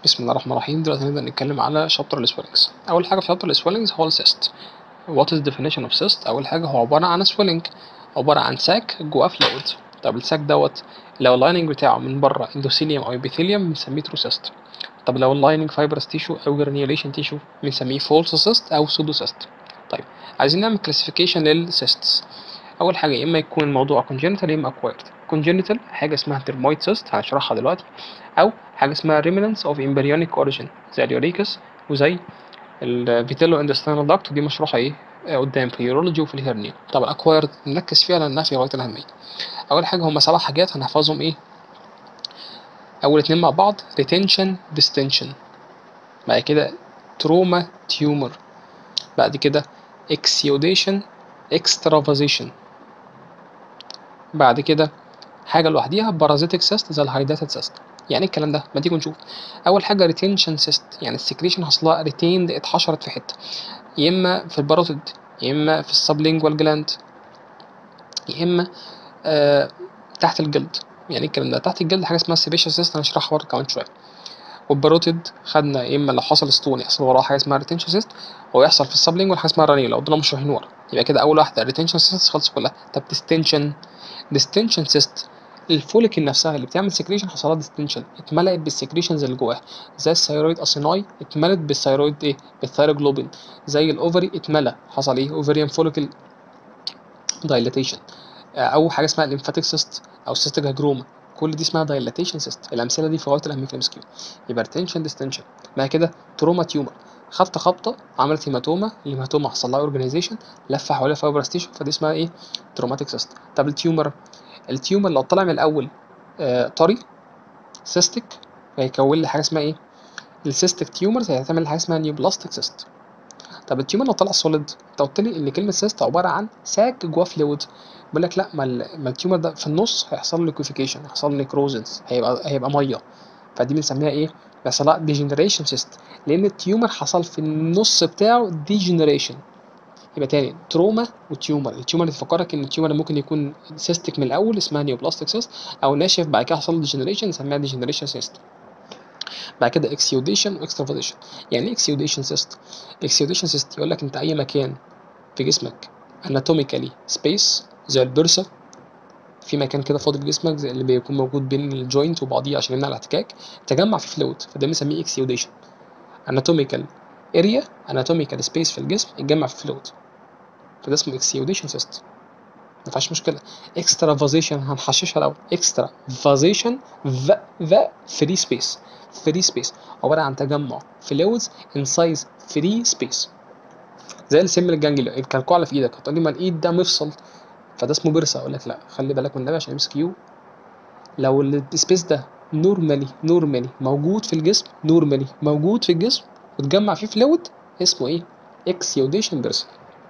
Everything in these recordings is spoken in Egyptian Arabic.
بسم الله الرحمن الرحيم دلوقتي هنبدأ نتكلم على شابتر السويلنجز أول حاجة في شابتر السويلنجز هو السيست What is the definition of cyst أول حاجة هو عبارة عن swelling عبارة عن ساك جواه فلويد طب الساك دوت لو اللايننج بتاعه من بره اندوثيليوم أو ابيثيليوم بنسميه ترو سيست طب لو اللايننج فايبرس تيشو أو جرانيوليشن تيشو بنسميه فولس سيست أو سودو سيست طيب عايزين نعمل كلاسيفيكيشن للسيستس أول حاجة يا إما يكون الموضوع congenital يا إما acquired congenital حاجة اسمها dermoid cyst هنشرحها دلوقتي أو حاجة اسمها remnants of embryonic origin زي اليوريكس وزي الفيتيلو intestinal duct ودي مشروحة إيه آه، قدام في اليورولوجي وفي الهرنيا طب acquired نركز فيها لأنها في غاية الأهمية أول حاجة هما سبع حاجات هنحفظهم إيه أول اتنين مع بعض retention distension بعد كده trauma tumor بعد كده exudation extravasation بعد كده حاجة لوحديها parasitic cyst زي الهايداتد cyst يعني إيه الكلام ده ما تيجي نشوف اول حاجه ريتينشن سيست يعني السكريشن حصلها ريتيند اتحشرت في حته يا اما في الباروتيد يا اما في السبلينجوال جلاند يا اما آه تحت الجلد يعني إيه الكلام ده تحت الجلد حاجه اسمها سيبيشال سيست هنشرحها برضه كمان شويه والباروتيد خدنا يا اما لو حصل ستون يحصل وراه حاجه اسمها ريتينشن سيست ويحصل في السبلينجوال حاجه اسمها رانيولا ودول مشروحين ورا يبقى كده اول واحده ريتينشن سيست خلصت كلها طب ديستنشن ديستنشن سيست الفوليكل نفسها اللي بتعمل سكريشن حصل لها ديستنشن اتملأت بالسكريشنز اللي جواها زي الثيرويد اسيناي اتملت بالثيرويد ايه بالثيروجلوبين زي الاوفري اتملى حصل ايه اوفريان فوليكل دايلاتيشن او حاجه اسمها الليمفاتيك سيست او سيستيك هاجروما كل دي اسمها دايلاتيشن سيست الامثله دي في غايه الاهميه في الام يبقى ريتنشن ديستنشن بعد كده تروما تيومر خبطه خبطه عملت هيماتوما الهيماتوما حصل لها اورجانيزيشن لف حواليها فايبرس تيشو فدي اسمها ايه تروماتيك سيست طب التيومر التيومر لو طلع من الاول آه طري سيستيك هيكون لي حاجه اسمها ايه السيستيك تيومرز هتعمل حاجه اسمها نيوبلاستيك سيست طب التيومر لو طلع سوليد انت قلت لي ان كلمه سيست عباره عن ساك جواه فلويد بيقول لك لا ما, ال- ما التيومر ده في النص هيحصل له ليكوفيكيشن هيحصل له نيكروزنس هيبقى هيبقى ميه فدي بنسميها ايه بيحصل لها ديجنريشن سيست لان التيومر حصل في النص بتاعه ديجنريشن يبقى تاني تروما وتيومر التيومر اللي تفكرك ان التيومر ممكن يكون سيستيك من الاول اسمها نيوبلاستيك سيست او ناشف بعد كده حصل له ديجنريشن نسميها ديجنريشن سيست بعد كده اكسيوديشن واكسترافازيشن يعني ايه اكسيوديشن سيست اكسيوديشن سيست يقول لك انت اي مكان في جسمك اناتوميكالي سبيس زي البرصه في مكان كده فاضي في جسمك زي اللي بيكون موجود بين الجوينت وبعضيه عشان يمنع الاحتكاك تجمع فيه فلويد فده بنسميه اكسيوديشن اناتوميكال اريا اناتوميكال سبيس في الجسم يتجمع فيه فلويد فده اسمه اكسيوديشن سيست ما فيهاش مشكله اكسترا فازيشن هنحششها الاول اكسترا فازيشن ف ذا فري سبيس فري سبيس عباره عن تجمع فلويدز ان سايز فري سبيس زي السم الجانجليا الكلكوع في ايدك هتقول لي ما الايد ده مفصل فده اسمه برصه اقول لك لا خلي بالك من النبي عشان ام كيو لو السبيس ده نورمالي نورمالي موجود في الجسم نورمالي موجود في الجسم وتجمع فيه فلويد اسمه ايه اكسيوديشن برصه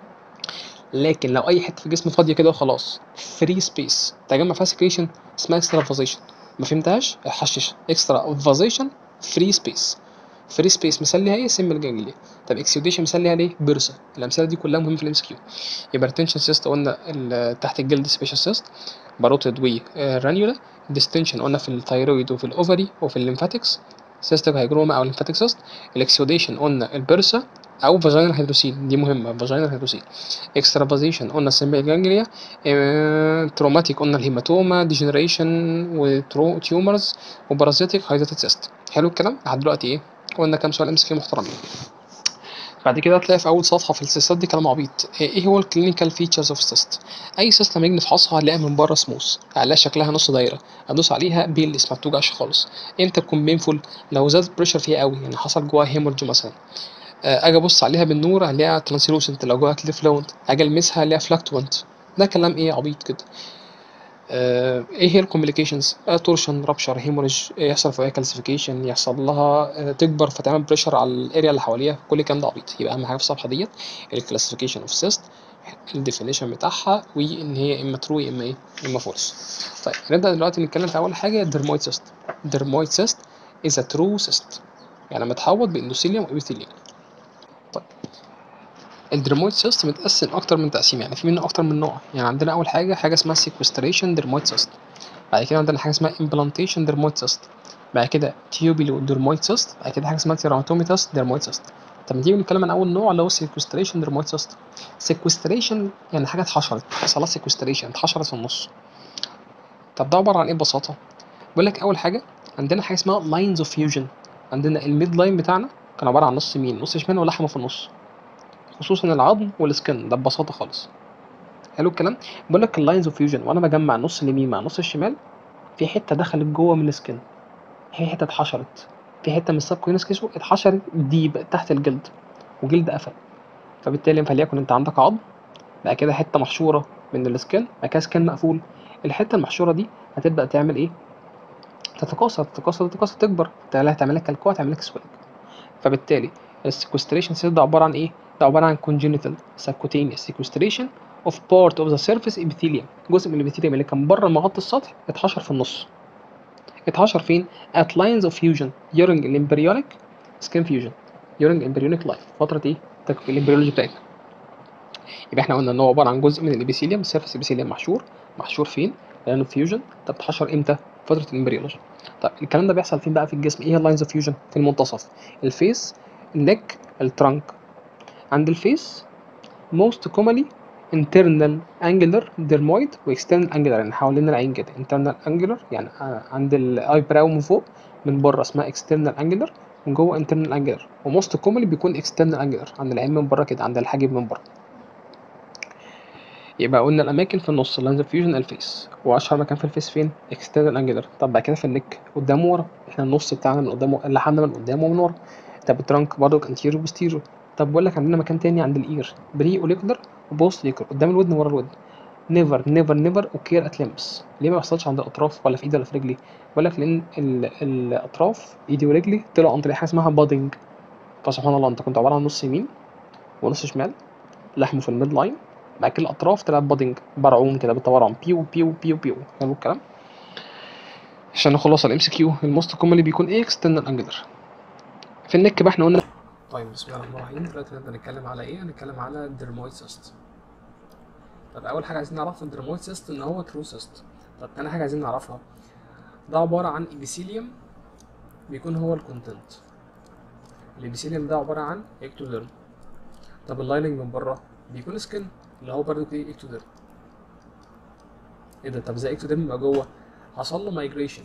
لكن لو اي حته في الجسم فاضيه كده وخلاص فري سبيس تجمع فيها سكريشن اسمها اكسترا فازيشن ما فهمتهاش حشش اكسترا فازيشن فري سبيس فري سبيس مثال ليها ايه سم الجانجليا طب اكسيوديشن مثال ليها ايه برصه الامثله دي كلها مهمه في الام كيو يبقى ريتنشن سيست قلنا ال- تحت الجلد سبيشال سيست باروتيد ورانيولا ديستنشن قلنا في الثيرويد وفي الاوفري وفي الليمفاتكس سيستيك هايجروما او ليمفاتيك سيست الاكسيوديشن قلنا البرصه او فاجينال هيدروسيل دي مهمه فاجينال هيدروسيل اكسترافازيشن قلنا السمبل جانجليا تروماتيك قلنا الهيماتوما ديجنريشن وتيومرز وبارازيتيك هايداتد سيست حلو الكلام لحد دلوقتي ايه قلنا كام سؤال ام سي محترمين بعد كده هتلاقي في اول صفحه في السيستات دي كلام عبيط ايه هو الكلينيكال فيتشرز اوف سيست اي سيست لما نيجي نفحصها هنلاقيها من بره سموث هنلاقي شكلها نص دايره ادوس عليها بيلس ما بتوجعش خالص امتى تكون بينفول لو زاد البريشر فيها قوي يعني حصل جواها هيمورج مثلا آه، اجي ابص عليها بالنور هلاقيها ترانسلوسنت لو جواها كليف فلويد اجي المسها هلاقيها فلاكتوانت ده كلام ايه عبيط كده آه، ايه هي الكومبليكيشنز تورشن رابشر هيموريج يحصل فيها كالسيفيكيشن يحصل لها آه، تكبر فتعمل بريشر على الاريا اللي حواليها كل الكلام ده عبيط يبقى اهم حاجه في الصفحه ديت الكلاسيفيكيشن اوف سيست الديفينيشن بتاعها وان هي اما ترو يا اما ايه اما فولس طيب هنبدا دلوقتي نتكلم في اول حاجه الدرمويد سيست الدرمويد سيست از ا ترو سيست يعني متحوط باندوثيليوم وابيثيليوم طيب الدرمويد سيست متقسم اكتر من تقسيم يعني في منه اكتر من نوع يعني عندنا اول حاجه حاجه اسمها سيكوستريشن درمويد سيست بعد كده عندنا حاجه اسمها امبلانتيشن درمويد سيست بعد كده تيوبيلو ديرمويد سيست بعد كده حاجه اسمها تيراتوميتاس ديرمويد سيست طب ما تيجي نتكلم عن اول نوع اللي هو السيكوستريشن ديرمويد سيست سيكوستريشن يعني حاجه اتحشرت حصل لها سيكوستريشن اتحشرت في النص طب ده عباره عن ايه ببساطه بيقول لك اول حاجه عندنا حاجه اسمها لاينز اوف فيوجن عندنا الميد لاين بتاعنا كان عباره عن نص يمين نص شمال ولحمه في النص خصوصا العظم والسكن ده ببساطه خالص حلو الكلام بيقول لك اللاينز اوف فيوجن وانا بجمع النص اليمين مع النص الشمال في حته دخلت جوه من السكن هي حته اتحشرت في حته من السبكوينس كيسو اتحشرت ديب تحت الجلد وجلد قفل فبالتالي فليكن انت عندك عظم بقى كده حته محشوره من السكن بقى كده سكن مقفول الحته المحشوره دي هتبدا تعمل ايه تتكاثر تتكاثر تتكاثر تكبر تعمل تعمل لك كلكوع تعمل لك سويلنج فبالتالي السيكوستريشن سيل ده عباره عن ايه ده عباره عن congenital subcutaneous sequestration of part of the surface epithelium جزء من الابيثيليوم اللي كان بره مغطي السطح اتحشر في النص اتحشر فين at lines of fusion during الامبريونيك skin fusion during embryonic life فتره ايه تك- الامبريولوجي بتاعتنا يبقى احنا قلنا ان هو عباره عن جزء من الابيثيليوم السيرفس ابيثيليوم محشور محشور فين لانه فيوجن طب اتحشر امتى فتره الامبريولوجي طب الكلام ده بيحصل فين بقى في الجسم ايه اللاينز اوف فيوجن في المنتصف الفيس النك الترانك عند الفيس most commonly internal angular dermoid و external angular يعني حوالين العين كده internal angular يعني آه، عند الاي براو من فوق من بره اسمها external angular من جوه internal angular و most commonly بيكون external angular عند العين من بره كده عند الحاجب من بره يبقى قلنا الاماكن في النص لانز فيوجن الفيس واشهر مكان في الفيس فين اكسترنال انجلر طب بعد كده في النك قدام ورا احنا النص بتاعنا من قدام اللحمنا من قدام ومن ورا طب الترانك برضه انتيرو وبوستيرو طب بقول لك عندنا مكان تاني عند الاير بري اوليكولر وبوست ليكر قدام الودن ورا الودن نيفر نيفر نيفر اوكير ات ليمبس ليه ما بيحصلش عند الاطراف ولا في ايدي ولا في رجلي بقول لك لان ال- الاطراف ايدي ورجلي طلعوا عن طريق حاجه اسمها بادنج فسبحان الله انت كنت عباره عن نص يمين ونص شمال لحمه في الميد لاين بعد كده الاطراف طلعت بادنج برعوم كده بالتورم بيو بيو بيو بيو حلو الكلام عشان نخلص الام سي كيو الموست كومنلي بيكون ايه اكسترنال انجلر في النك بقى احنا قلنا طيب بسم الله الرحمن الرحيم دلوقتي نبدا نتكلم على ايه هنتكلم على الدرمويد سيست طب اول حاجه عايزين نعرفها الدرمويد سيست ان هو ترو سيست طب تاني حاجه عايزين نعرفها ده عباره عن ابيثيليوم بيكون هو الكونتنت الابيثيليوم ده عباره عن اكتوديرم طب اللايننج من بره بيكون سكن اللي هو برضه ايه اكتوديرم ايه ده طب ازاي اكتوديرم يبقى جوه حصل له مايجريشن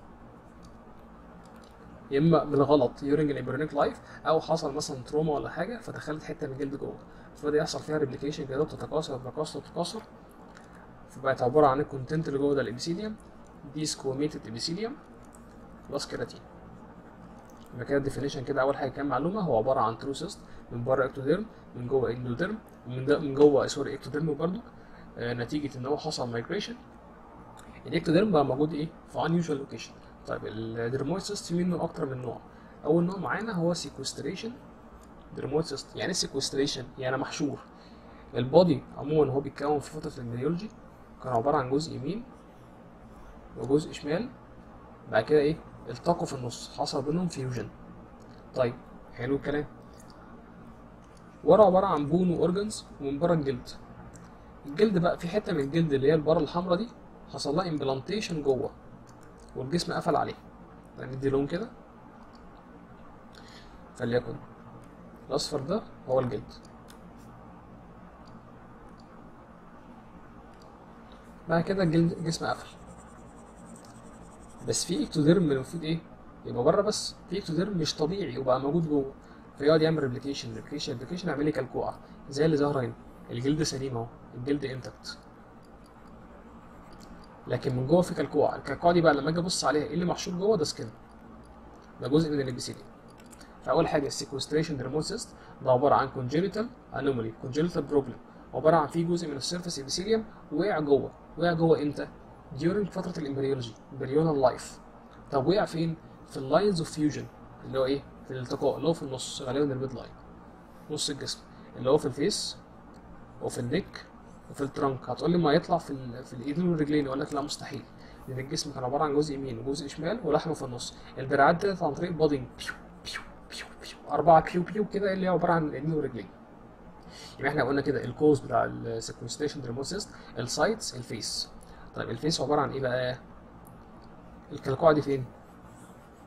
يا اما بالغلط during الامبريونيك لايف او حصل مثلا تروما ولا حاجه فدخلت حته من الجلد جوه فبدا يحصل فيها ريبليكيشن كده وتتكاثر تتكاثر تتكاثر فبقت عباره عن الكونتنت اللي جوه ده الابيثيليوم دي سكوميتد ابيثيليوم بلس كيراتين يبقى كده الديفينيشن كده اول حاجه كام معلومه هو عباره عن تروسيست من بره اكتوديرم من جوه اندوديرم من ده من جوه سوري اكتوديرم برضو آه نتيجه ان هو حصل مايجريشن الاكتوديرم بقى موجود ايه في unusual لوكيشن طيب الديرمويد سيست في منه اكتر من نوع اول نوع معانا هو سيكوستريشن ديرمويد سيست يعني سيكوستريشن يعني محشور البادي عموما هو بيتكون في فتره الامبريولوجي كان عباره عن جزء يمين وجزء شمال بعد كده ايه التقوا في النص حصل بينهم فيوجن طيب حلو الكلام ورا عباره عن بون واورجنز ومن بره الجلد الجلد بقى في حته من الجلد اللي هي البره الحمراء دي حصل لها امبلانتيشن جوه والجسم قفل عليه ندي لون كده فليكن الاصفر ده هو الجلد بعد كده الجلد الجسم قفل بس في اكتوديرم المفروض ايه يبقى بره بس في اكتوديرم مش طبيعي وبقى موجود جوه فيقعد يعمل ريبليكيشن ريبليكيشن ريبليكيشن يعمل لي كلكوعه زي اللي ظاهره هنا الجلد سليم اهو الجلد انتكت لكن من جوه في كلكوعه الكلكوعه دي بقى لما اجي ابص عليها ايه اللي محشور جوه ده سكن ده جزء من الابيثيليوم فاول حاجه السيكوستريشن ديرموسيست ده عباره عن كونجينيتال انومالي كونجينيتال بروبلم عباره عن في جزء من السيرفس ابيثيليوم وقع جوه وقع جوه امتى during فتره الامبريولوجي امبريونال لايف طب وقع فين في اللاينز اوف فيوجن اللي هو ايه في الالتقاء اللي هو في النص غالبا الميد لاين نص الجسم اللي هو في الفيس وفي النك وفي الترنك هتقول لي ما يطلع في ال... في الايدين والرجلين اقول لك لا مستحيل لان الجسم كان عباره عن جزء يمين وجزء شمال ولحمه في النص الدراعات ديت عن طريق بادنج بيو بيو بيو بيو اربعه بيو بيو كده اللي هي عباره عن الايدين والرجلين يبقى احنا قلنا كده الكوز بتاع السيكوستيشن ديرموسيست السايتس الفيس طيب الفيس عباره عن ايه بقى الكلكوعه دي فين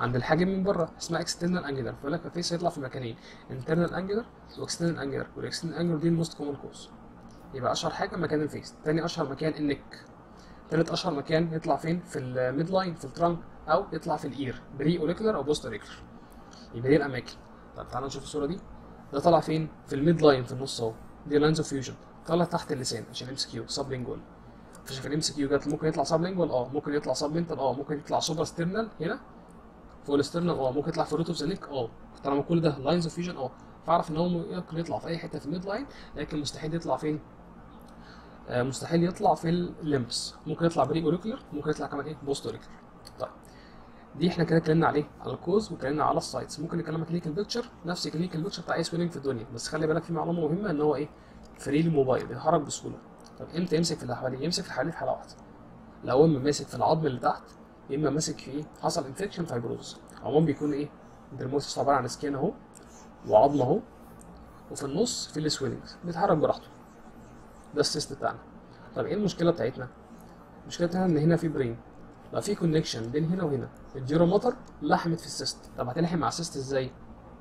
عند الحاجب من بره اسمها اكسترنال انجلر فيقول لك الفيس هيطلع في مكانين انترنال انجلر واكسترنال انجلر والاكسترنال انجلر دي الموست كومن كوز يبقى اشهر حاجه مكان الفيس تاني اشهر مكان النك تالت اشهر مكان يطلع فين في الميد لاين في الترانك او يطلع في الاير بري اوريكولر او بوست اوريكولر يبقى دي الاماكن طب تعالى نشوف الصوره دي ده طالع فين في الميد لاين في النص اهو دي لاينز اوف فيوجن طالع تحت اللسان عشان ام اس كيو سب لينجوال فشوف الام سي كيو جت ممكن يطلع سب لينجوال اه ممكن يطلع سب لينتال اه ممكن يطلع سوبر ستيرنال هنا فوق الاسترنال اه ممكن يطلع في الروت اوف ذا نيك اه طالما كل ده لاينز اوف فيوجن اه فاعرف ان هو ممكن يطلع في اي حته في الميد لاين لكن مستحيل يطلع فين آه مستحيل يطلع في الليمبس ممكن يطلع بري اوريكولر ممكن يطلع كمان ايه بوست اوريكولر طيب دي احنا كده اتكلمنا عليه على الكوز واتكلمنا على السايتس ممكن نتكلم على كلينيكال بيكتشر نفس كلينيكال بيكتشر بتاع اي سويلنج في الدنيا بس خلي بالك في معلومه مهمه ان هو ايه فريلي موبايل بيتحرك بسهوله طب امتى يمسك في الحوالين يمسك في الحوالين في حاله واحده لو اما ماسك في العظم اللي تحت يا اما ماسك في ايه حصل انفكشن فايبروز عموما بيكون ايه الدرموسس عباره عن سكين اهو وعظم اهو وفي النص في السويلنجز بيتحرك براحته ده السيست بتاعنا طب ايه المشكله بتاعتنا المشكله بتاعتنا ان هنا في برين بقى في كونكشن بين هنا وهنا الجيرو موتر لحمت في السيست طب هتلحم مع السيست ازاي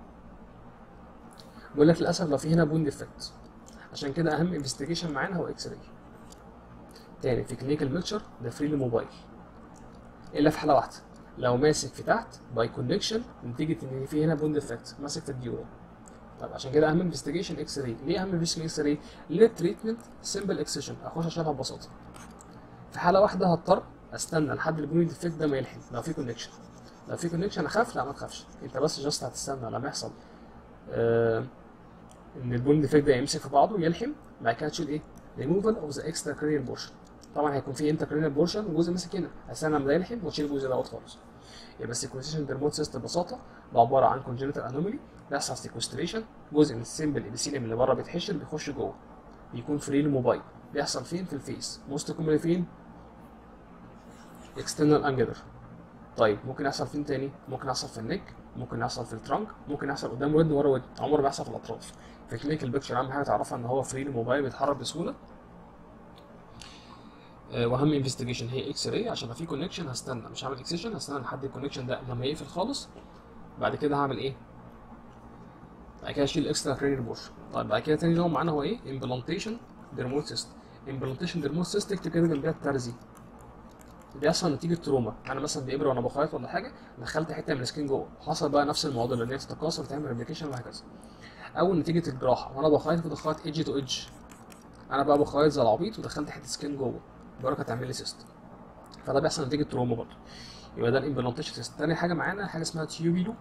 بيقول لك للاسف لو في هنا بون ديفكت عشان كده اهم انفستيجيشن معانا هو اكس راي تاني في كلينيكال بيكتشر ده فريلي موبايل الا في حاله واحده لو ماسك في تحت باي كونكشن نتيجه ان في هنا بون ديفكت ماسك في الديورا طب عشان كده اهم انفستيجيشن اكس راي ليه اهم انفستيجيشن اكس راي للتريتمنت سمبل اكسيشن اخش اشيلها ببساطه في حاله واحده هضطر استنى لحد البون ديفكت ده ما يلحم لو في كونكشن لو في كونكشن اخاف لا ما تخافش انت بس جاست هتستنى لما يحصل آه ان البون ديفكت ده يمسك في بعضه يلحم بعد كده تشيل ايه ريموفال اوف ذا اكسترا كرينيال بورشن طبعا هيكون في انتر كرينيال بورشن جزء ماسك هنا استنى لما ده يلحم واشيل الجزء دوت خالص يبقى السيكوستريشن درموت سيست ببساطه ده عباره عن كونجنتال انومالي بيحصل سيكوستريشن جزء من السيمبل ابيثيليوم اللي بره بيتحشر بيخش جوه بيكون فري موبايل بيحصل فين في الفيس موست كومن فين اكسترنال انجلر طيب ممكن يحصل فين تاني ممكن يحصل في النك ممكن يحصل في الترانك ممكن يحصل قدام ودن ورا ودن عمره ما بيحصل في الاطراف في كلينيكال بيكتشر اهم حاجه تعرفها ان هو فري موبايل بيتحرك بسهوله آه، واهم انفستيجيشن هي اكس راي عشان لو في كونكشن هستنى مش هعمل اكسيشن هستنى لحد الكونكشن ده لما يقفل خالص بعد كده هعمل ايه بعد كده اشيل الاكسترا كرينيال بورشن طيب بعد كده تاني نوع معانا هو ايه امبلانتيشن ديرموت سيست امبلانتيشن ديرموت سيست اكتب كده جنبها الترزي بيحصل نتيجه تروما انا مثلا بابره وانا بخيط ولا حاجه دخلت حته من السكين جوه حصل بقى نفس المعضله ان هي تتكاثر وتعمل ريبليكيشن وهكذا او نتيجه الجراحه وانا بخيط كنت خيط ايدج تو ايدج انا بقى بخيط زي العبيط ودخلت حته سكين جوه بركه تعمل لي سيست فده بيحصل نتيجه تروما برضه يبقى ده الامبلانتيشن سيست تاني حاجه معانا حاجه اسمها تيوبيلو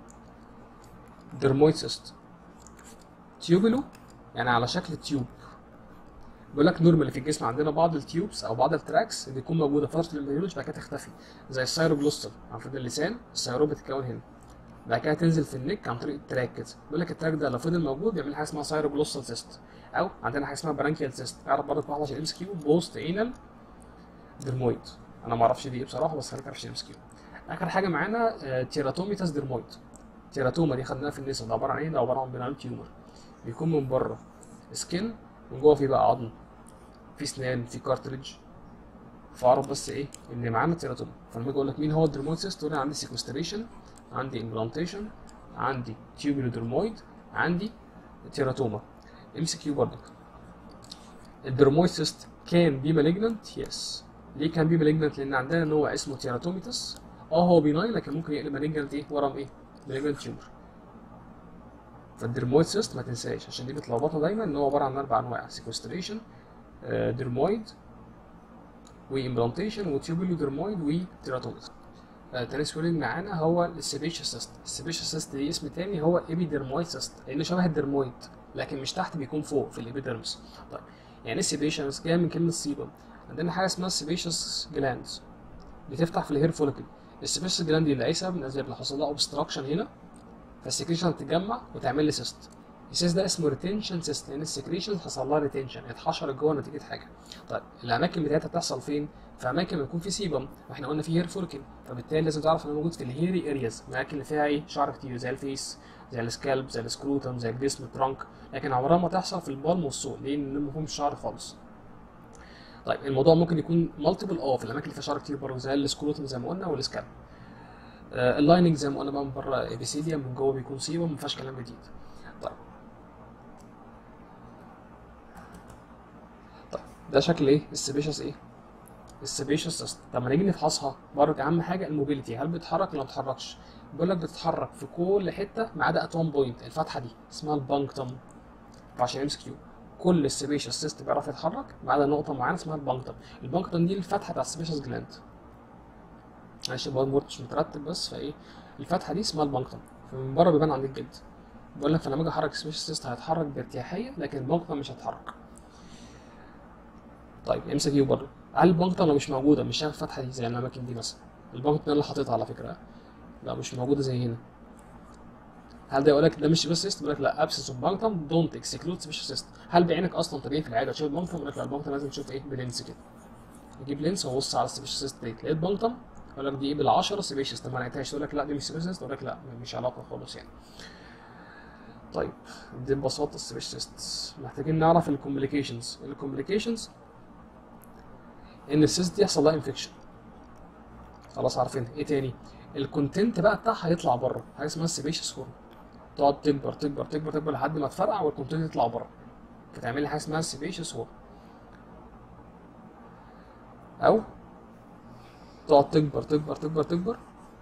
ديرمويد سيست تيوبيلو يعني على شكل تيوب بيقول لك نورمالي في الجسم عندنا بعض التيوبس او بعض التراكس بتكون موجوده فتره الامبريولوجي بعد كده تختفي زي السيروجلوستال عن اللسان السيروب بتتكون هنا بعد كده تنزل في النك عن طريق التراك كده بيقول لك التراك ده لو فضل موجود بيعمل حاجه اسمها سيروجلوستال سيست او عندنا حاجه اسمها برانكيال سيست اعرف برضه واحده عشان ام اس كيو بوست انال ديرمويد انا ما اعرفش دي ايه بصراحه بس خليك عشان ام اس كيو اخر حاجه معانا آه، تيراتوميتاس ديرمويد تيراتوما دي خدناها في النساء ده عباره عن ايه ده عباره عن بناين تيومر بيكون من بره سكين من جوه فيه بقى عظم في اسنان في كارتريدج فاعرف بس ايه ان معانا تيراتوما فلما اجي اقول لك مين هو الدرمويد سيست تقول لي عندي سيكوستريشن عندي امبلانتيشن عندي تيوبولو درمويد عندي تيراتوما ام سي كيو برضك الدرمويد سيست كان بي مالجنانت يس ليه كان بي مالجنانت لان عندنا نوع اسمه تيراتوميتس اه هو بيناين لكن ممكن يقلب مالجنانت ايه ورم ايه مالجنانت تيومر فالدرمويد سيست ما تنساش عشان دي بتلخبطها دايما ان هو عباره عن اربع انواع سيكوستريشن درمويد وامبلانتيشن وتيوبولو درمويد وتيراتوميتس آه، تاني سويلنج معانا هو السيبيشيا سيست السيبيشيا سيست دي اسم تاني هو ايبيدرمويد سيست لانه شبه الدرمويد لكن مش تحت بيكون فوق في الابيدرمس طيب يعني ايه سيبيشيا جايه من كلمه سيبم عندنا حاجه اسمها السيبيشيس جلاندز بتفتح في الهير فوليكل السيبيشيس جلاند دي لاي سبب من الاسباب اللي حصل لها اوبستراكشن هنا فالسكريشن تتجمع وتعمل لي سيست السيست ده اسمه ريتنشن سيست لان السكريشن حصل لها ريتنشن اتحشرت جوه نتيجه حاجه طيب الاماكن بتاعتها بتحصل فين في اماكن بيكون في سيبم واحنا قلنا في هير فولكن فبالتالي لازم تعرف انه موجود في الهيري ارياز الاماكن اللي فيها ايه شعر كتير زي الفيس زي السكالب زي السكروتم زي الجسم الترانك لكن عمرها ما تحصل في البالم والسوق ليه لان ما فيهمش شعر خالص طيب الموضوع ممكن يكون مالتيبل اه في الاماكن اللي فيها شعر كتير برضه زي السكروتم زي ما قلنا والسكالب آه اللايننج زي ما قلنا بقى من بره ابيثيليوم من جوه بيكون سيبم ما فيهاش كلام جديد طيب طيب ده شكل ايه السبيشس ايه السبيشس سيستم طب ما نيجي نفحصها برضه اهم حاجه الموبيليتي هل بتتحرك ولا ما بتتحركش بيقول لك بتتحرك في كل حته ما عدا ات وان بوينت الفتحه دي اسمها البانكتم عشان ام كيو كل السبيشس سيستم بيعرف يتحرك ما عدا نقطه معينه اسمها البانكتم البانكتم دي الفتحه بتاع السبيشس جلاند معلش الباور مش مترتب بس فايه الفتحه دي اسمها البانكتم فمن بره بيبان عند الجلد بيقول لك فلما اجي احرك السبيشس سيستم هيتحرك بارتياحيه لكن البانكتم مش هيتحرك طيب ام كيو برضه هل البانكتم لو مش موجوده مش شايف الفتحه دي زي الاماكن دي مثلا البانكتم اللي حاططها على فكره لا مش موجوده زي هنا هل ده يقول لك ده مش سبيشال سيستم يقول لك لا ابسس اوف بانكتم دونت اكسكلود سبيشال سيستم هل بعينك اصلا طبيعي في العاده تشوف البانكتم يقول لك لا البانكتم لازم تشوف ايه بلينس كده يجيب لينس وبص على السبيشال سيستم ديت لقيت بانكتم يقول لك دي ايه بال10 سبيشال سيستم ما لقيتهاش يقول لك لا دي مش سبيشال سيستم يقول لك لا مش علاقه خالص يعني طيب دي ببساطه السبيشال سيستم محتاجين نعرف الكومبليكيشنز الكومبليكيشنز ان السيست دي يحصل لها انفكشن خلاص عارفين ايه تاني الكونتنت بقى بتاعها يطلع بره حاجه اسمها السبيشس هورن تقعد تكبر تكبر تكبر تكبر لحد ما تفرقع والكونتنت يطلع بره فتعمل لي حاجه اسمها السبيشس هورن او تقعد تكبر تكبر تكبر تكبر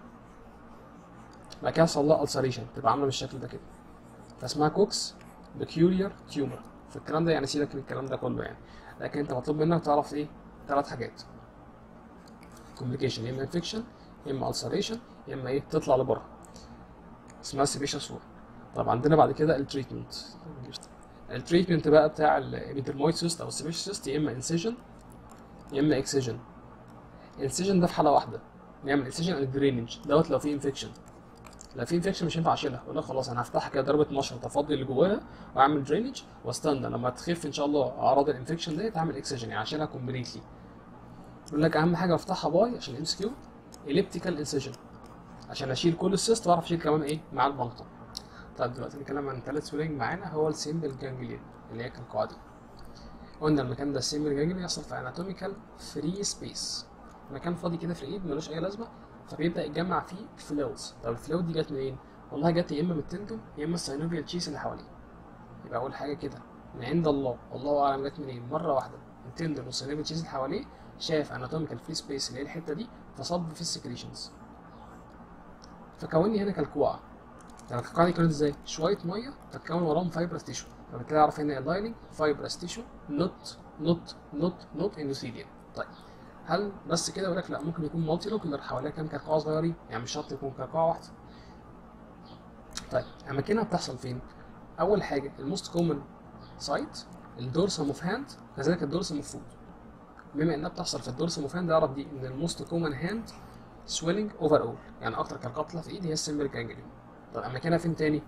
بعد كده يحصل لها السريشن تبقى عامله بالشكل ده كده فاسمها كوكس بكيوليار تيومر فالكلام ده يعني سيبك من الكلام ده كله يعني لكن انت مطلوب منك تعرف ايه ثلاث حاجات كومبليكيشن يا اما انفكشن يا اما السريشن يا اما ايه تطلع لبره اسمها سيبيشا سور طب عندنا بعد كده التريتمنت التريتمنت بقى بتاع الابيدرمويد سيست او السيبيشا سيست يا اما انسيجن يا اما اكسجن الانسيجن ده في حاله واحده نعمل انسيجن اند درينج دوت لو في انفكشن لو في انفكشن مش هينفع اشيلها اقول لك خلاص انا هفتحها كده ضربه مشرط افضي اللي جواها واعمل درينج واستنى لما تخف ان شاء الله اعراض الانفكشن ديت هعمل اكسجن يعني اشيلها كومبليتلي يقول لك اهم حاجه افتحها باي عشان ام اس كيو اليبتيكال انسيجن عشان اشيل كل السيست واعرف اشيل كمان ايه مع البنطه طيب دلوقتي نتكلم عن ثالث سويلنج معانا هو السيمبل جانجليون اللي هي كالقاعده قلنا المكان ده السيمبل جانجليون يحصل في اناتوميكال فري سبيس مكان فاضي كده في الايد ملوش اي لازمه فبيبدا يتجمع فيه فلويدز طب الفلويد دي جت منين؟ والله جت يا اما من التندون يا اما الساينوفيال تشيس اللي حواليه يبقى اول حاجه كده من عند الله الله اعلم جت منين مره واحده التندون والساينوفيال تشيس اللي حواليه شاف اناتوميكال فري سبيس اللي هي الحته دي فصب في السكريشنز فكون لي هنا كالكوعه يعني الكالكوعه دي كانت ازاي؟ شويه ميه تتكون وراهم فايبرس تيشو فبالتالي اعرف هنا اللايننج فايبرس تيشو نوت نوت نوت نوت اندوثيليوم طيب هل بس كده يقول لك لا ممكن يكون مالتي لوكولر حواليها كام كركوعه صغيرين يعني مش شرط يكون كركوعه واحده طيب اماكنها بتحصل فين اول حاجه الموست كومن سايت الدورسم اوف هاند كذلك الدورسم اوف فوت بما انها بتحصل في الدورسم اوف هاند اعرف دي ان الموست كومن هاند سويلنج اوفر اول يعني اكتر كركوعه بتطلع في ايدي هي السمبل جانجليون طب اماكنها فين تاني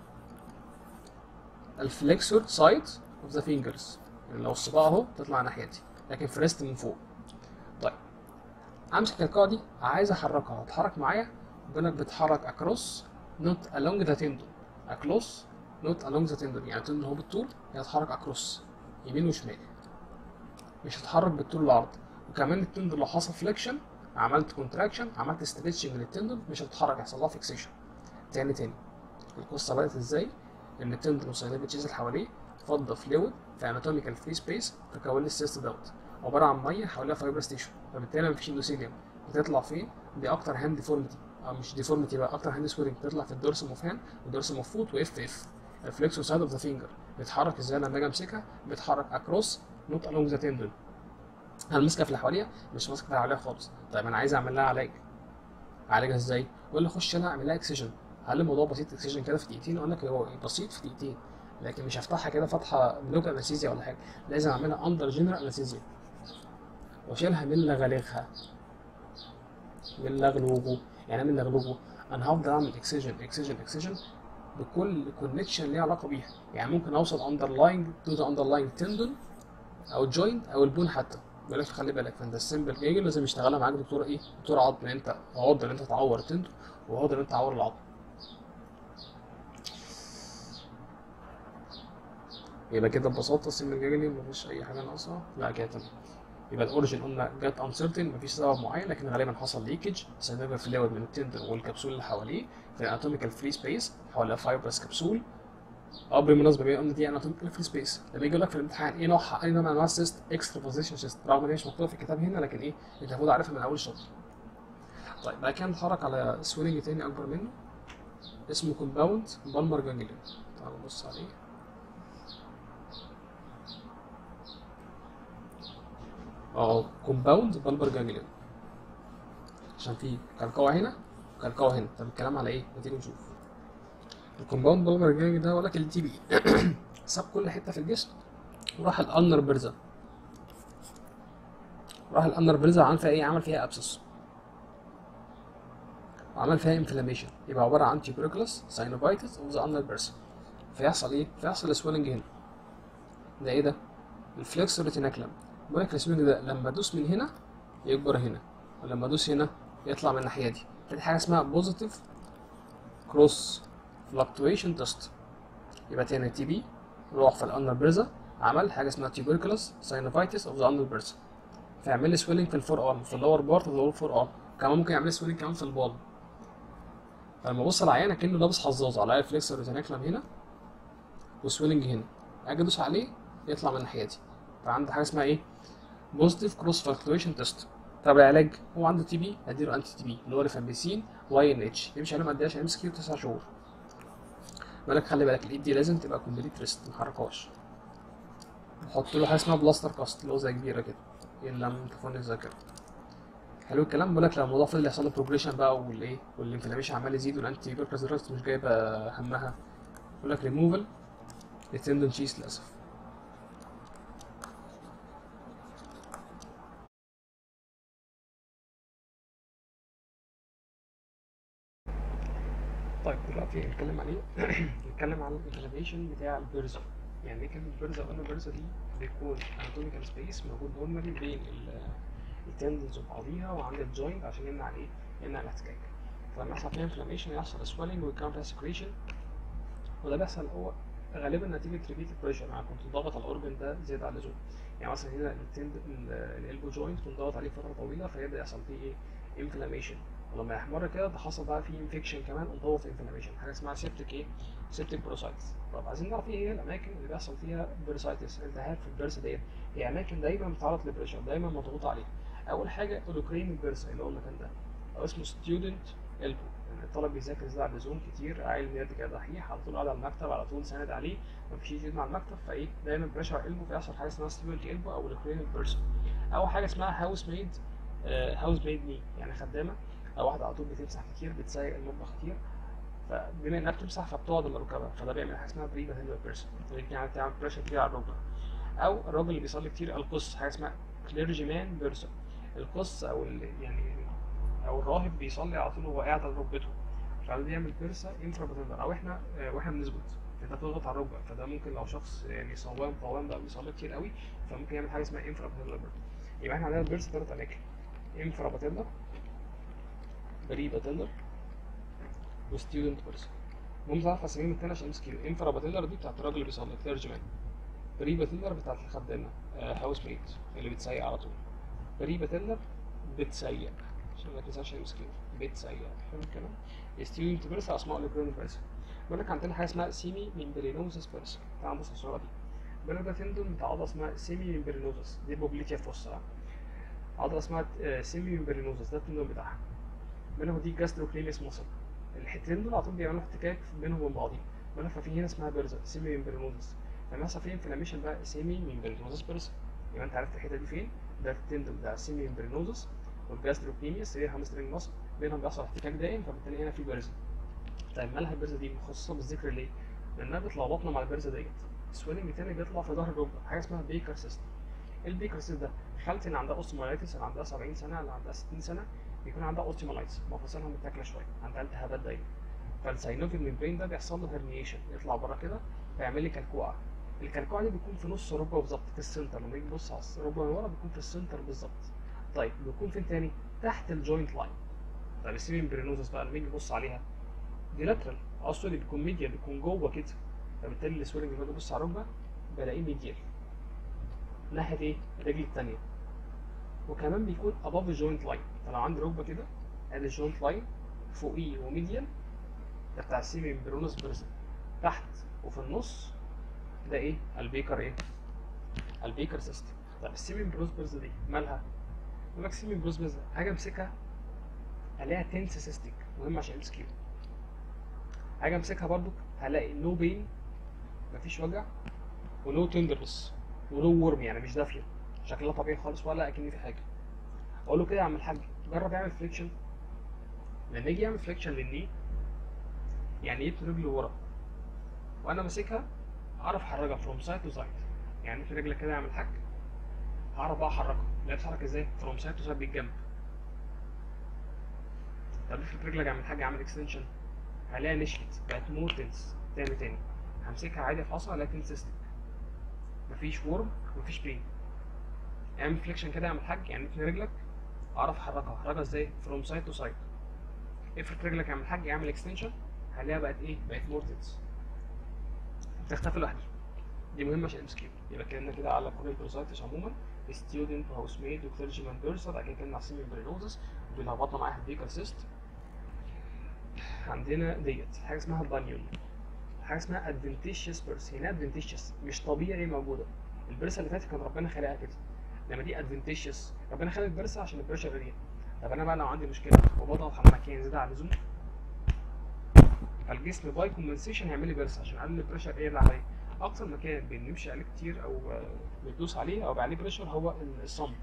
الفليكسور سايت اوف ذا فينجرز يعني لو الصباع اهو تطلع ناحيتي لكن في ريست من فوق طيب امسك القاعده دي عايز احركها هتحرك معايا بيقول لك بتحرك اكروس نوت along ذا تندون اكروس نوت along ذا تندون يعني التندون هو بالطول هي هتحرك اكروس يمين وشمال مش هتحرك بالطول والعرض وكمان التندون لو حصل فليكشن عملت كونتراكشن عملت ستريتشنج للتندون مش هتتحرك هيحصل لها فيكسيشن تاني تاني القصه بدات ازاي ان التندون والساينوفيال تشيز اللي حواليه فضى فلويد في اناتوميكال فري سبيس فكون لي السيست دوت عباره عن ميه حواليها فايبرس تيشو فبالتالي مفيش اندوثيليوم بتطلع فين دي اكتر هاند ديفورميتي او مش ديفورميتي بقى اكتر هاند سويرنج بتطلع في الدورسم اوف هاند والدورسم اوف فوت واف اف الفليكسور سايد اوف ذا فينجر بيتحرك ازاي لما اجي امسكها بيتحرك اكروس نوت along ذا تندون هل ماسكه في اللي حواليها مش ماسكه في اللي حواليها خالص طيب انا عايز اعمل لها علاج اعالجها ازاي يقول لي خش لها اعمل لها اكسجن هل الموضوع بسيط اكسجن كده في دقيقتين اقول لك هو بسيط في دقيقتين لكن مش هفتحها كده فتحه بلوك انستيزيا ولا حاجه لازم اعملها اندر جنرال انستيزيا واشيلها من لغلغها من لغلوجه يعني من لغلوجه انا هفضل اعمل اكسجن اكسجن اكسجن بكل كونكشن ليه علاقه بيها يعني ممكن اوصل اندرلاينج تو ذا اندرلاينج تندون او الجوينت او البون حتى بيقول لك خلي بالك فانت السمبل جاي لازم يشتغلها معاك دكتور ايه دكتور عظم لان انت عقد ان انت تعور التندون وعقد ان انت تعور العظم يبقى كده ببساطه السمبل جاجلي مفيش اي حاجه ناقصه لا كده تمام يبقى الاوريجن قلنا جت انسرتن مفيش سبب معين لكن غالبا حصل ليكج سينوفيال فلويد من التندن والكبسول اللي حواليه في الاناتوميكال فري سبيس حواليها فايبرس كبسول اه بالمناسبه بما ان دي اناتوميكال فري سبيس لما يجي يقول لك في الامتحان ايه نوعها اي نوع من انواع السيست اكسترا بوزيشن سيست رغم ان هي مش مكتوبه في الكتاب هنا لكن ايه انت المفروض عارفها من اول شطر طيب بعد كده نتحرك على سويلنج تاني اكبر منه اسمه كومباوند بالمر جانجليون تعالوا نبص عليه اه كومباوند بالمر جانجليون عشان في كركوع هنا وكركوع هنا طب الكلام على ايه؟ ما تيجي نشوف الكومباوند بالمر جانجليون ده ولك التي بي ساب كل حته في الجسم وراح الانر برزا راح الانر برزا عمل فيها ايه؟ عمل فيها ابسس وعمل فيها انفلاميشن يبقى عباره عن تيبركلس ساينوفايتس اوف ذا انر برزا فيحصل ايه؟ فيحصل سويلنج هنا ده ايه ده؟ الفلكس ريتيناكلم بقول لك السويلنج ده لما ادوس من هنا يكبر هنا ولما ادوس هنا يطلع من الناحيه دي دي حاجه اسمها بوزيتيف كروس فلكتويشن تيست يبقى تاني تي بي روح في الانر برزا عمل حاجه اسمها تيبركلس ساينوفايتس اوف ذا انر برزا فيعمل لي سويلنج في الفور ارم في اللور بارت اوف ذا فور ارم كمان ممكن يعمل لي سويلنج كمان في البال فلما ابص على العيان كانه لابس حظاظه على الفليكسر ريتيناكلم هنا وسويلنج هنا اجي ادوس عليه يطلع من الناحيه دي فعنده حاجه اسمها ايه بوزيتيف كروس فلكتويشن تيست طب العلاج هو عنده تي بي هديله انتي تي بي اللي هو ريفامبيسين واي ان اتش يمشي عليهم قد ايه عشان يمسك 9 شهور بالك خلي بالك الايد دي لازم تبقى كومبليت ريست ما تحركهاش نحط له حاجه اسمها بلاستر كاست اللي هو زي كبيره كده ان لم تكون الذاكره حلو الكلام بقول لك لو الموضوع فضل يحصل له بروجريشن بقى والايه والانفلاميشن عمال يزيد والانتي بيركز مش جايبه همها بيقول لك ريموفال التندون شيس للاسف طيب دلوقتي هنتكلم عن ايه؟ نتكلم عن الانفلاميشن بتاع البرزا يعني ايه كلمة البرزا؟ قلنا البرزا دي بيكون اناتوميكال سبيس موجود نورمالي بين التندنز وبعضيها وعند الجوينت عشان يمنع الايه؟ يمنع الاحتكاك فلما يحصل فيها انفلاميشن يحصل سويلنج ويكون فيها سكريشن وده بيحصل هو غالبا نتيجة ريبيتد بريشر يعني كنت ضاغط على الاورجن ده زيادة عن اللزوم يعني مثلا هنا التند الالبو جوينت كنت ضاغط عليه فترة طويلة فيبدأ يحصل فيه ايه؟ انفلاميشن ولما يحمر كده ده حصل بقى فيه انفكشن كمان وضغط انفلاميشن حاجه اسمها سيبتيك ايه سيبتيك بروسايتس طب عايزين نعرف ايه هي الاماكن اللي بيحصل فيها بروسايتس التهاب في البرس ديت هي اماكن دايما بتتعرض لبريشر دايما مضغوط عليها اول حاجه اولوكرين البرس اللي هو المكان ده او اسمه ستودنت البو يعني الطالب بيذاكر زيادة عن اللزوم كتير عيل بجد كده دحيح على طول قاعد على المكتب على طول ساند عليه مفيش يزيد مع المكتب فايه دايما بريشر على القلبه فيحصل حاجه اسمها ستودنت البو او اولوكرين البرس او حاجه اسمها هاوس ميد هاوس ميد ني يعني خدامه او واحده على طول بتمسح كتير بتسيق المطبخ كتير فبما انها بتمسح فبتقعد على ركبها فده بيعمل حاجه اسمها بري باتيلر بيرسون يعني بتعمل بريشر كتير على الركبه او الراجل اللي بيصلي كتير القص حاجه اسمها كليرجيمان بيرسون القص او يعني او الراهب بيصلي على طول وهو قاعد على ركبته فده بيعمل بيرسا انفرا باتيلر او احنا واحنا بنثبت انت بتضغط على الركبه فده ممكن لو شخص يعني صوام قوام بقى بيصلي كتير قوي فممكن يعمل حاجه اسمها انفرا باتيلر يبقى احنا عندنا البيرسا ثلاث اماكن انفرا باتيلر بري باتيلر وستودنت بيرسون المهم تعرف اساميهم التاني عشان امسك انفرا باتيلر دي بتاعت الراجل اللي بيصلي كليرجمان بري باتيلر بتاعت الخدامه آه هاوس ميت اللي بتسيق على طول بري باتيلر بتسيق عشان ما تنساش المسكين بتسيق فاهم الكلام ستودنت بيرسون اسماء الاجرون بيرسون بيقول لك عندنا حاجه اسمها سيمي ميمبرينوزس بيرسون تعال نبص على الصوره دي بيقول لك ده تندون بتاع عضله اسمها سيمي ميمبرينوزس دي البوبليتيا فوسا عضله اسمها سيمي ميمبرينوزس ده التندون بتاعها منهم دي جاستروكليميس مصل الحتتين دول على طول بيعملوا احتكاك بينهم وبين بعضهم بيقول لك ففي هنا اسمها بيرزا سيمي ميمبرينوزس لما يحصل فيه انفلاميشن بقى سيمي ميمبرينوزس بيرزا يبقى انت عرفت الحته دي فين ده التندون بتاع السيمي ميمبرينوزس والجاستروكليميس اللي هي هامسترنج مصل بينهم بيحصل احتكاك دائم فبالتالي هنا في بيرزا طيب مالها البيرزا دي مخصصه بالذكر ليه؟ لانها بتلخبطنا مع البيرزا ديت السويلنج تاني بيطلع في ظهر الركبه حاجه اسمها بيكر سيستم البيكر سيستم ده خالتي اللي عندها اوستومالايتس اللي عندها 70 سنه اللي عندها 60 سنه بيكون عندها اوستيمالايتس مفاصلها متاكله شويه عندها التهابات دايما فالساينوفيال ميمبرين ده بيحصل له هرنيشن يطلع بره كده فيعمل لي كلكوعه الكلكوعه دي بيكون في نص الركبه بالظبط في السنتر لما يجي تبص على الركبه من ورا بيكون في السنتر بالظبط طيب بيكون فين تاني تحت الجوينت لاين طيب السيمي ميمبرينوزس بقى لما يجي يبص عليها دي لاترال اه سوري بيكون ميديا بيكون جوه كده فبالتالي السويلنج لما يبص على الركبه بلاقيه ميديال ناحيه ايه الرجل الثانيه وكمان بيكون above الجوينت لاين فلو عندي ركبه كده ادي الجوينت لاين فوقيه وميديال ده بتاع السيمي ممبرونس بيرسون تحت وفي النص ده ايه البيكر ايه البيكر سيستم طب السيمي ممبرونس بيرسون دي مالها يقول لك سيمي ممبرونس بيرسون حاجه امسكها الاقيها تنس سيستيك مهم عشان ام كيو حاجه امسكها برضو هلاقي نو بين مفيش وجع ونو تندرنس ونو ورم يعني مش دافيه شكلها طبيعي خالص ولا اكن في حاجه اقول له كده يا عم الحاج جرب يعمل فليكشن لما يجي يعمل فليكشن للني يعني يتني رجله ورا وانا ماسكها اعرف احركها فروم سايد تو سايد يعني في رجلك كده يا عم الحاج هعرف بقى احركها لا بتتحرك ازاي فروم سايد تو سايد بالجنب طب افرض رجلك يا عم الحاج عامل اكستنشن هلاقيها نشفت بقت مور تنس تاني تاني همسكها عادي في عصا لكن سيستم مفيش ورم مفيش بين اعمل فليكشن كده يا عم الحاج يعني اتني رجلك اعرف احركها احركها ازاي فروم سايد تو سايد افرد رجلك يا عم الحاج اعمل اكستنشن هلاقيها بقت ايه بقت مورتنس بتختفي لوحدها دي مهمه عشان امسك يبقى اتكلمنا كده على كل البروسايتس عموما ستودنت وهاوس ميد وكليرجيمان بيرسر بعد كده اتكلمنا على السيمي برينوزس ولخبطنا معاها البيكر سيست عندنا ديت حاجه اسمها بانيون حاجه اسمها ادفنتيشيوس بيرس هنا ادفنتيشيوس مش طبيعي موجوده البرسه اللي فاتت كان ربنا خلقها كده لما دي ادفنتيشيوس ربنا خلق البرسه عشان البريشر غاليه طب انا بقى لو عندي مشكله وبضغط على مكان زياده عن اللزوم فالجسم باي كومبنسيشن هيعمل لي برس عشان اقلل البريشر ايه اللي عليا اكتر مكان بنمشي عليه كتير او بندوس عليه او عليه بريشر هو الصمب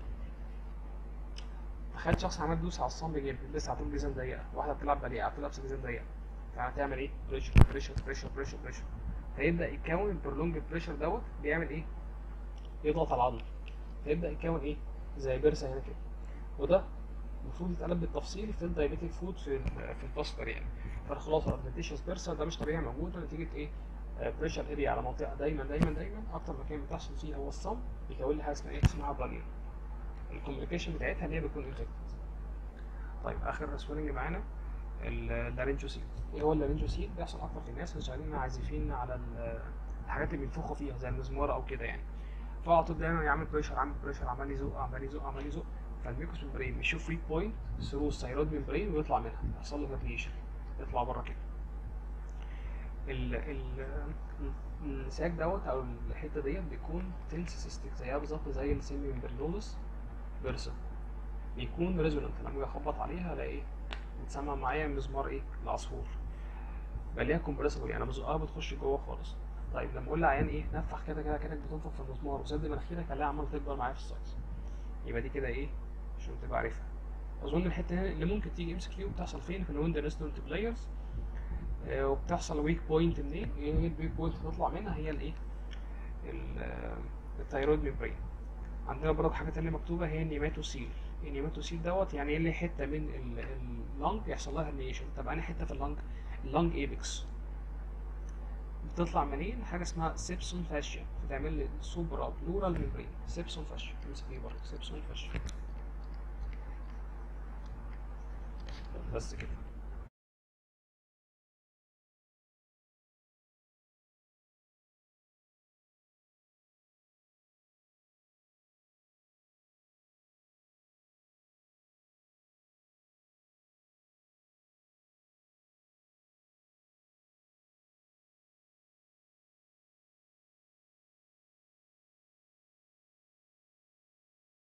تخيل شخص عمال يدوس على الصمب جامد لسه على طول جزم ضيقه واحده بتلعب باليه على طول لابسه جزم ضيقه فهتعمل ايه بريشر بريشر بريشر بريشر بريشر فيبدا يتكون البرولونج بريشر دوت بيعمل ايه يضغط على العضله فيبدا يتكون ايه زي برسه هنا كده وده المفروض يتقلب بالتفصيل في الدايبيتيك فود في في الباستر يعني فالخلاصه الادفنتيشيوس بيرسا ده مش طبيعي موجود نتيجه ايه بريشر اريا على منطقه دايما دايما دايما اكتر مكان بتحصل فيه هو الصم بيكون لي حاجه اسمها ايه اسمها بانيون الكوميونيكيشن بتاعتها ان هي بتكون انفكتد طيب اخر سويلنج معانا اللارنجوسيل ايه هو اللارنجوسيل بيحصل اكتر في الناس اللي شغالين عازفين على الحاجات اللي بينفخوا فيها زي المزمار او كده يعني فعلى طول دايما يعمل بريشر عامل بريشر عمال يزق عمال يزق عمال يزق فالميكوس ممبرين بيشوف ريد بوينت ثرو الثيرويد ممبرين ويطلع منها يحصل له فاريشن يطلع بره كده ال ال الساك دوت او الحته ديت بيكون تنس سيستيك زيها بالظبط زي السيمي ممبرينولس بيرسا بيكون ريزونانت لما اخبط عليها الاقي ايه بتسمع معايا مزمار ايه العصفور بقى ليها كومبريسبل يعني بزقها بتخش جوه خالص طيب لما اقول لعيان ايه نفخ كده كده كانك بتنفخ في المزمار وسد مناخيرك الاقيها عماله تكبر معايا في السايز يبقى دي كده ايه عشان تبقى عارفها اظن الحته هنا اللي ممكن تيجي ام سي كيو بتحصل فين في الويند ريستورنت بلايرز آه وبتحصل ويك بوينت منين ايه هي الويك بوينت تطلع منها هي الايه الثايرويد ميمبرين عندنا برضه حاجه تانية مكتوبه هي النيماتوسيل النيماتوسيل دوت يعني ايه اللي حته من اللنج يحصل لها هرنيشن طب انا حته في اللنج اللنج ايبكس بتطلع منين حاجه اسمها سيبسون فاشيا بتعمل لي سوبرا بلورال ميمبرين سيبسون فاشيا امسك ايه برضه سيبسون فاشيا بس كده